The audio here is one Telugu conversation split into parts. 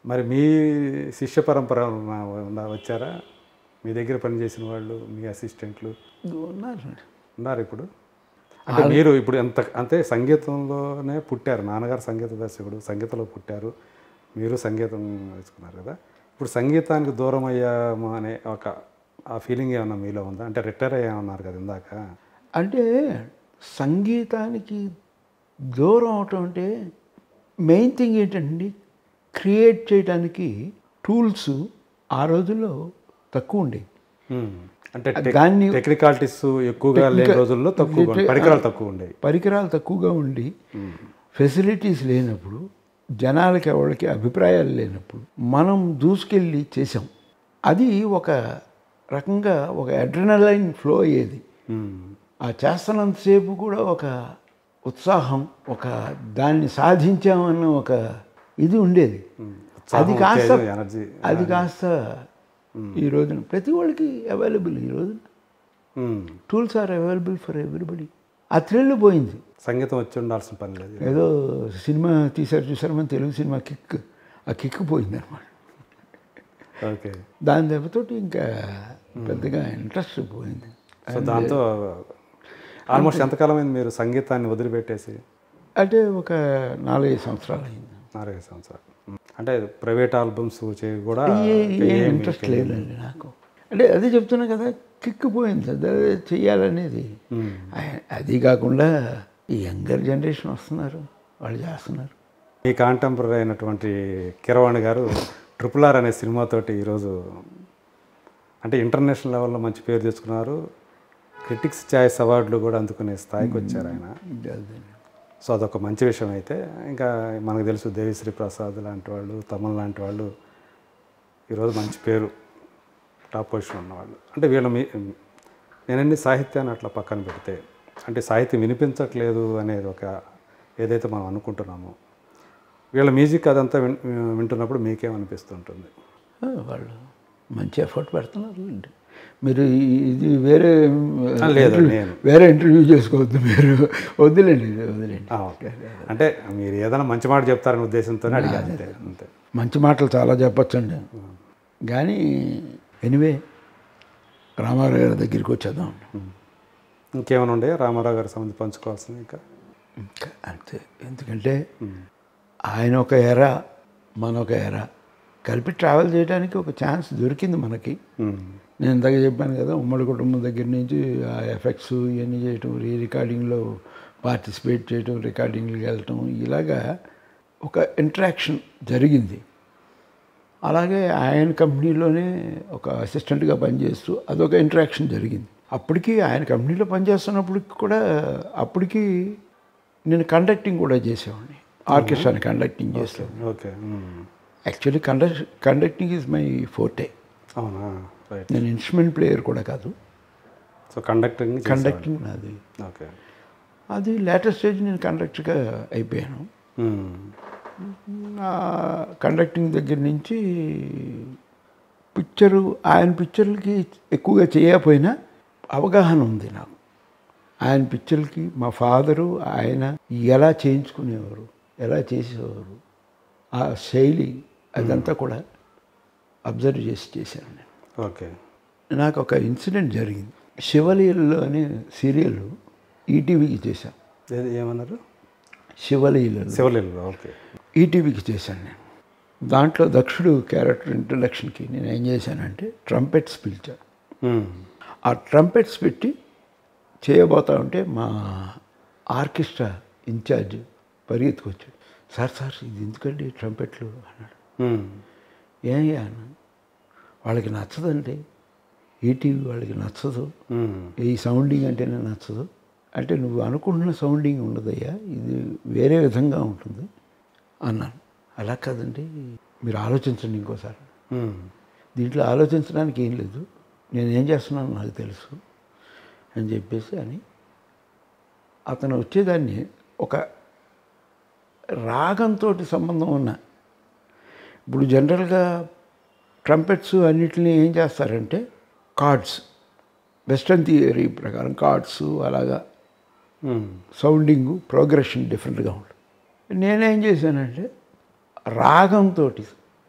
మరి మీ శిష్య పరంపర ఉన్న- ఉందా వచ్చారా మీ దగ్గర పనిచేసిన వాళ్ళు మీ అసిస్టెంట్లు ఉన్నారు ఉన్నారు ఇప్పుడు అంటే మీరు ఇప్పుడు ఎంత అంటే సంగీతంలోనే పుట్టారు నాన్నగారు సంగీత దర్శకుడు సంగీతంలో పుట్టారు మీరు సంగీతం నేర్చుకున్నారు కదా ఇప్పుడు సంగీతానికి దూరం అయ్యాము అనే ఒక ఆ ఫీలింగ్ ఏమన్నా మీలో ఉందా అంటే రిటైర్ అయ్యామన్నారు కదా ఇందాక అంటే సంగీతానికి దూరం అవటం అంటే మెయిన్ థింగ్ ఏంటండి క్రియేట్ చేయడానికి టూల్స్ ఆ రోజుల్లో తక్కువ ఉండేవి ఉమ్. అంటే దాన్ని టెక్నికాలిటీస్ ఎక్కువగా లేని రోజుల్లో తక్కువ పరికరాలు తక్కువ ఉండేవి పరికరాలు తక్కువగా ఉండి ఫెసిలిటీస్ లేనప్పుడు జనాలకి ఎవరికి అభిప్రాయాలు లేనప్పుడు మనం దూసుకెళ్ళి చేసాం అది ఒక రకంగా ఒక అడ్రినలైన్ ఫ్లో అయ్యేది ఉమ్. ఆ చేస్తున్నంతసేపు కూడా ఒక ఉత్సాహం ఒక దాన్ని సాధించామన్న ఒక ఇది ఉండేది అది కాస్త ఎనర్జీ అది కాస్త ఈ రోజున ప్రతి వాళ్ళకి అవైలబుల్ ఈ రోజున tools are available for everybody ఆ థ్రిల్ పోయింది సంగీతం వచ్చి ఉండాల్సిన పని లేదు ఏదో సినిమా తీసారు చూసారు మన తెలుగు సినిమా కిక్ ఆ కిక్ పోయింది అనమాట ఓకే దాని దెబ్బతోటి ఇంకా పెద్దగా ఇంట్రెస్ట్ పోయింది సో దాంతో ఆల్మోస్ట్ ఎంతకాలం అయింది మీరు సంగీతాన్ని వదిలిపెట్టేసి అంటే ఒక నాలుగైదు సంవత్సరాలు అయింది నాలుగైదు సంవత్సరాలు ఉమ్. అంటే ప్రైవేట్ ఆల్బమ్స్ చేయి కూడా ఏ ఇంట్రెస్ట్ లేదండి నాకు అంటే అదే చెప్తున్నా కదా కిక్ పోయింది అదే చెయ్యాలనేది ఉమ్. ఆ- అది కాకుండా ఈ యంగర్ జనరేషన్ వస్తున్నారు వాళ్ళు చేస్తున్నారు మీ కాంటెంపరీ అయినటువంటి కిరవాణి గారు ట్రిపుల్ ఆర్ అనే సినిమాతోటి ఈరోజు అంటే ఇంటర్నేషనల్ లెవెల్లో మంచి పేరు తెచ్చుకున్నారు క్రిటిక్స్ ఛాయిస్ అవార్డులు కూడా అందుకునే స్థాయికి వచ్చారు ఆయన అదే. సో అదొక మంచి విషయం అయితే ఇంకా మనకు తెలుసు దేవిశ్రీ ప్రసాద్ లాంటి వాళ్ళు తమన్ లాంటి వాళ్ళు ఈరోజు మంచి పేరు టాప్ పొజిషన్ ఉన్నవాళ్ళు అంటే వీళ్ళ మీ నేనన్ని సాహిత్యాన్ని అట్లా పక్కన పెడితే అంటే సాహిత్యం వినిపించట్లేదు అనేది ఒక ఏదైతే మనం అనుకుంటున్నామో వీళ్ళ మ్యూజిక్ అదంతా విన్ వింటున్నప్పుడు మీకేమనిపిస్తుంటుంది ఆ, వాళ్ళు మంచి ఎఫర్ట్ పెడుతున్నారు లేండి. మీరు ఈ- ఇది వేరే ఆ, లేదు, నేను. వేరే ఇంటర్వ్యూ చేసుకోవద్దు మీరు వద్దులేండి ఇది వదిలేండి ఆ, ఓకే అంటే మీరు ఏదైనా మంచి మాట చెప్తారనే ఉద్దేశంతోనే అడిగాను అంతే అంతే మంచి మాటలు చాలా చెప్పొచ్చండి కానీ ఎనివే రామారావు గారి దగ్గరికి వచ్చేద్దాం ఇంకేమైనా ఉండే రామారావు గారి సంబంధించి పంచుకోవాల్సింది ఇంకా ఇంకా అంతే ఎందుకంటే ఆయన ఒక ఎర మన ఒక ఎర కలిపి ట్రావెల్ చేయడానికి ఒక ఛాన్స్ దొరికింది మనకి ఉమ్. నేను ఇందాక చెప్పాను కదా ఉమ్మడి కుటుంబం దగ్గర నుంచి ఆ ఎఫెక్ట్స్ ఇవన్నీ చేయటం రీ రికార్డింగ్లో పార్టిసిపేట్ చేయటం రికార్డింగ్కి వెళ్ళటం ఇలాగా ఒక ఇంటరాక్షన్ జరిగింది అలాగే ఆయన కంపెనీలోనే ఒక అసిస్టెంట్గా పనిచేస్తూ అదొక ఇంటరాక్షన్ జరిగింది అప్పటికి ఆయన కంపెనీలో పనిచేస్తున్నప్పటికి కూడా అప్పటికి నేను కండక్టింగ్ కూడా చేసేవాడిని ఆర్కెస్ట్రాని కండక్టింగ్ చేస్తాను okay um. Actually conduct conducting is my forte అవునా రైట్ నేను ఇన్స్ట్రుమెంట్ ప్లేయర్ కూడా కాదు సో కండక్టింగ్ కండక్టింగ్ నాది ఓకే అది లేటెస్ట్ స్టేజ్ నేను కండక్టర్గా అయిపోయాను ఉమ్. ఆ కండక్టింగ్ దగ్గర నుంచి పిక్చరు ఆయన పిక్చర్లకి ఎక్కువగా చేయకపోయినా అవగాహన ఉంది నాకు ఆయన పిక్చర్లకి మా ఫాదరు ఆయన ఎలా చేయించుకునేవారు ఎలా చేసేవారు ఆ శైలి అదంతా కూడా అబ్జర్వ్ చేసి చేశాను నేను ఓకే నాకు ఒక ఇన్సిడెంట్ జరిగింది శివలీలలో అనే సీరియల్ ఈటీవీకి చేశాను ఏది ఏమన్నారు శివలీలలో శివలీలలో ఓకే ఈటీవీకి చేశాను నేను దాంట్లో దక్షుడు క్యారెక్టర్ ఇంట్రడక్షన్కి నేను ఏం చేశానంటే ట్రంపెట్స్ పిలిచాను ఉమ్. ఆ ట్రంపెట్స్ పెట్టి చేయబోతా ఉంటే మా ఆర్కెస్ట్రా ఇన్ఛార్జ్ పరిగెత్తుకొచ్చాడు సార్ సార్ ఇది ఎందుకండి ట్రంపెట్లు అన్నాడు ఉమ్. ఏం అన్న వాళ్ళకి నచ్చదండి ఈటీవీ వాళ్ళకి నచ్చదు ఉమ్. ఈ సౌండింగ్ అంటేనే నచ్చదు అంటే నువ్వు అనుకుంటున్న సౌండింగ్ ఉండదయ్యా ఇది వేరే విధంగా ఉంటుంది అన్నాను అలా కాదండి మీరు ఆలోచించండి ఇంకోసారి ఉమ్. దీంట్లో ఆలోచించడానికి ఏం లేదు నేను ఏం చేస్తున్నానో నాకు తెలుసు అని చెప్పేసి అని అతను వచ్చేదాన్ని ఒక రాగంతో సంబంధం ఉన్న ఇప్పుడు జనరల్గా ట్రంపెట్స్ అన్నిటిని ఏం చేస్తారంటే కార్డ్స్ వెస్ట్రన్ థియరీ ప్రకారం కార్డ్స్ అలాగా ఉమ్. సౌండింగ్ ప్రోగ్రెషన్ డిఫరెంట్గా ఉంటుంది నేనేం చేశానంటే రాగంతో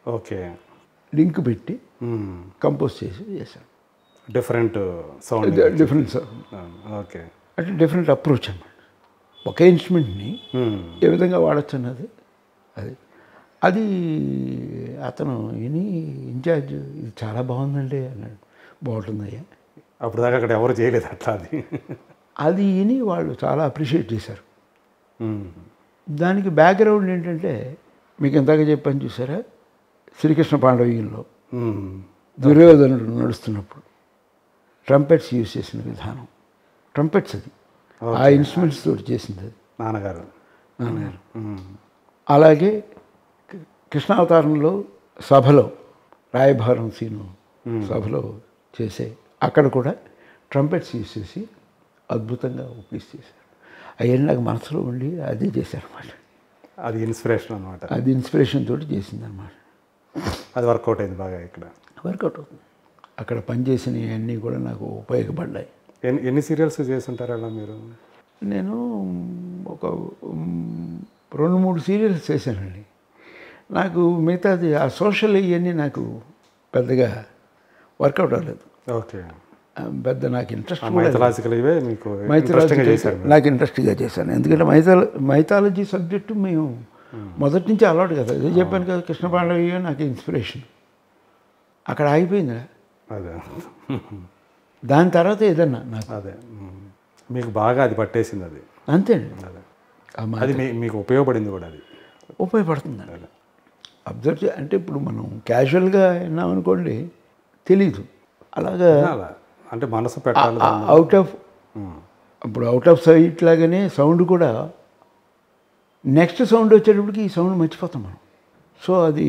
ఓకే లింక్ పెట్టి కంపోజ్ చేసి చేశాను డిఫరెంట్ సౌండ్ డిఫరెన్స్ ఓకే అంటే డిఫరెంట్ అప్రోచ్ అన్నమాట ఒక ఇన్స్ట్రుమెంట్ని ఏ విధంగా వాడచ్చు అన్నది అది అది అతను విని ఇన్ఛార్జ్ ఇది చాలా బాగుందండి అన్నాడు బాగుంటుందయ్యా అప్పుడు దాకా అక్కడ ఎవరు చేయలేదు అట్లా అది అది విని వాళ్ళు చాలా అప్రిషియేట్ చేశారు దానికి బ్యాక్గ్రౌండ్ ఏంటంటే మీకు ఇందాక చెప్పాను చూసారా శ్రీకృష్ణ పాండవీయంలో దుర్యోధనుడు నడుస్తున్నప్పుడు ట్రంపెట్స్ యూజ్ చేసిన విధానం ట్రంపెట్స్ అది ఆ ఇన్స్ట్రుమెంట్స్ తోటి చేసింది అది నాన్నగారు నాన్నగారు మ్మ్. అలాగే కృ- కృష్ణావతారంలో సభలో రాయభారం సీను సభలో చేసే అక్కడ కూడా ట్రంపెట్స్ యూజ్ చేసి అద్భుతంగా ఉపయోగ చేశారు అవన్నీ నాకు మనసులో ఉండి అదే చేశారన్నమాట అది ఇన్స్పిరేషన్ అనమాట అది ఇన్స్పిరేషన్ తోటి చేసిందనమాట అది వర్కౌట్ అయింది బాగా ఇక్కడ వర్కౌట్ అవుతుంది అక్కడ పనిచేసినవన్నీ కూడా నాకు ఉపయోగపడ్డాయి ఎన్ని ఎన్ని సీరియల్స్ చేస్తుంటారు అలా మీరు నేను ఒక మ్, రెండు మూడు సీరియల్స్ చేశానండి నాకు మిగతాది ఆ సోషల్ ఇవన్నీ నాకు పెద్దగా వర్కౌట్ అవ్వలేదు ఓకే ఆ, పెద్ద నాకు ఇంట్రెస్ట్ మైథలాజికల్ ఇవే మీకు మైథాలజీ ఇంట్రెస్టింగ్గా చేశారు మీరు. నాకు ఇంట్రెస్ట్గా చేశాను ఎందుకంటే మైథాల మైథాలజీ సబ్జెక్టు మేము మొదటి నుంచి అలవాటు కదా ఇదే చెప్పాను కదా కృష్ణ పాండవయ్య నాకు ఇన్స్పిరేషన్ అక్కడ ఆగిపోయింది అదే దాని తర్వాత ఏదన్నా నాకు అదే మ్మ్. మీకు బాగా అది పట్టేసింది అది అంతే అండి అదే ఆ మా- అది మీ మీకు ఉపయోగపడింది కూడా అది ఉపయోగపడుతుందండి అదే అబ్జర్వ్ చే అంటే ఇప్పుడు మనం క్యాజువల్గా విన్నామనుకోండి తెలీదు అలాగా అలా అంటే మనసు పెట్టాలి అవుట్ ఆఫ్ మ్మ్. ఇప్పుడు అవుట్ ఆఫ్ సైట్ లాగానే సౌండ్ కూడా నెక్స్ట్ సౌండ్ వచ్చేటప్పటికి ఈ సౌండ్ మర్చిపోతాం మనం సో అది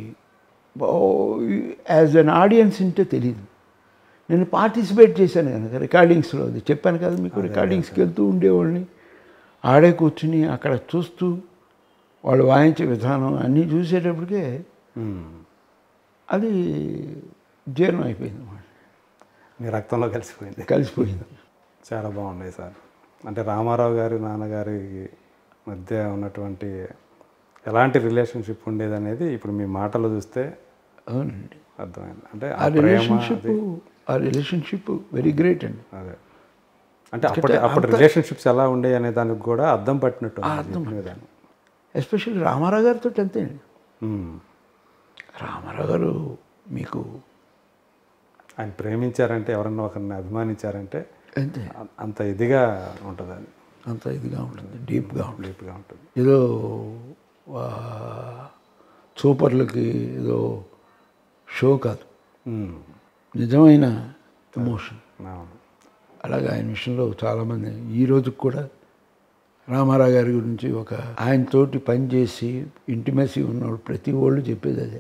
యాజ్ అన్ ఆడియన్స్ ఉంటే తెలియదు నేను పార్టిసిపేట్ చేశాను కనుక రికార్డింగ్స్లో అది చెప్పాను కదా మీకు రికార్డింగ్స్కి వెళ్తూ ఉండేవాళ్ళని ఆడే కూర్చుని అక్కడ చూస్తూ వాళ్ళు వాయించే విధానం అన్నీ చూసేటప్పటికే మ్మ్. అది జీర్ణం అయిపోయింది అన్నమాట మీ రక్తంలో కలిసిపోయింది కలిసిపోయింది చాలా బాగున్నాయి సార్ అంటే రామారావు గారి నాన్నగారి మధ్య ఉన్నటువంటి ఎలాంటి రిలేషన్షిప్ ఉండేది అనేది ఇప్పుడు మీ మాటలు చూస్తే అవునండి అర్థమైంది అంటే ఆ ఆ ప్రేమ రిలేషన్షిప్ ఆ రిలేషన్షిప్ వెరీ గ్రేట్ అండి అదే అంటే అప్పటి అప్పటి రిలేషన్షిప్స్ ఎలా ఉండేవి అనే దానికి కూడా అర్థం పట్టినట్టు ఉంది అర్థం చెప్పిన విధానం. ఎస్పెషల్లీ రామారావు గారితో అంతే అండి మ్మ్. రామారావు గారు మీకు ఆయన ప్రేమించారంటే ఎవరన్నా ఒకరిని అభిమానించారంటే అంతే అ- అంత ఇదిగా ఉంటుంది అది అంత ఇదిగా ఉంటుంది డీప్గా ఉంటుంది డీప్గా ఉంటుంది ఏదో ఆ, సూపర్లకి ఏదో షో కాదు మ్మ్. నిజమైన ఎమోషన్ అవును అలాగే ఆయన విషయంలో చాలామంది ఈ రోజుకి కూడా రామారావు గారి గురించి ఒక ఆయనతోటి పనిచేసి ఇంటిమెసీ ఉన్నవాడు ప్రతి వాళ్ళు చెప్పేది అదే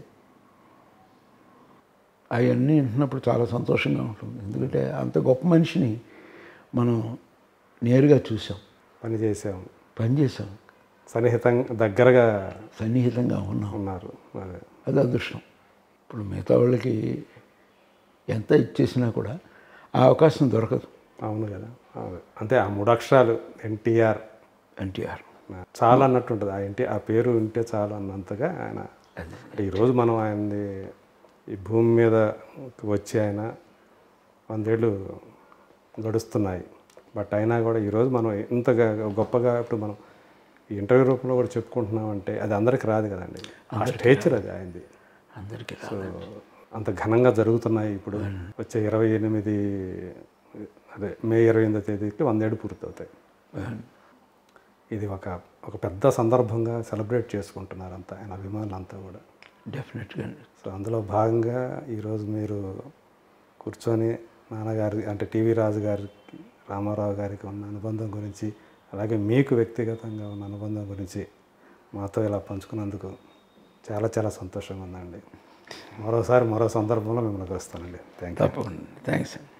అవన్నీ వింటున్నప్పుడు చాలా సంతోషంగా ఉంటుంది ఎందుకంటే అంత గొప్ప మనిషిని మనం నేరుగా చూసాం పని చేసాం పని చేసాం సన్నిహితంగా దగ్గరగా సన్నిహితంగా ఉన్నాం ఉన్నారు అదే అది అదృష్టం ఇప్పుడు మిగతా వాళ్ళకి ఎంత ఇచ్చేసినా కూడా ఆ అవకాశం దొరకదు అవును కదా అదే అంటే ఆ మూడు అక్షరాలు ఎన్టీఆర్ ఎన్టీఆర్ చాలా అన్నట్టు ఉంటుంది ఆ ఎన్టీ ఆ పేరు ఉంటే చాలు అన్నంతగా ఆయన అది అంటే ఈరోజు మనం ఆయనది ఈ భూమి మీద వచ్చి ఆయన వందేళ్ళు గడుస్తున్నాయి బట్ అయినా కూడా ఈరోజు మనం ఇంతగా గొప్పగా ఇప్పుడు మనం ఈ ఇంటర్వ్యూ రూపంలో కూడా చెప్పుకుంటున్నామంటే అది అందరికి రాదు కదండి ఆ స్టేచర్ అది ఆయనది అందరికీ సో అంత ఘనంగా జరుగుతున్నాయి ఇప్పుడు వచ్చే ఇరవై ఎనిమిది అదే మే ఇరవై ఎనిమిదో తేదీకి వందేళ్ళు పూర్తవుతాయి ఇది ఒక ఒక పెద్ద సందర్భంగా సెలబ్రేట్ చేసుకుంటున్నారు అంతా ఆయన అభిమానులు అంతా కూడా డెఫినెట్గా అండి సో అందులో భాగంగా ఈరోజు మీరు కూర్చొని నాన్నగారి అంటే టీవీ రాజు గారికి రామారావు గారికి ఉన్న అనుబంధం గురించి అలాగే మీకు వ్యక్తిగతంగా ఉన్న అనుబంధం గురించి మాతో ఇలా పంచుకున్నందుకు చాలా చాలా సంతోషంగా ఉందండి మరోసారి మరో సందర్భంలో మిమ్మల్ని వస్తానండి థ్యాంక్ యూ తప్పకుండా థ్యాంక్స్ అండి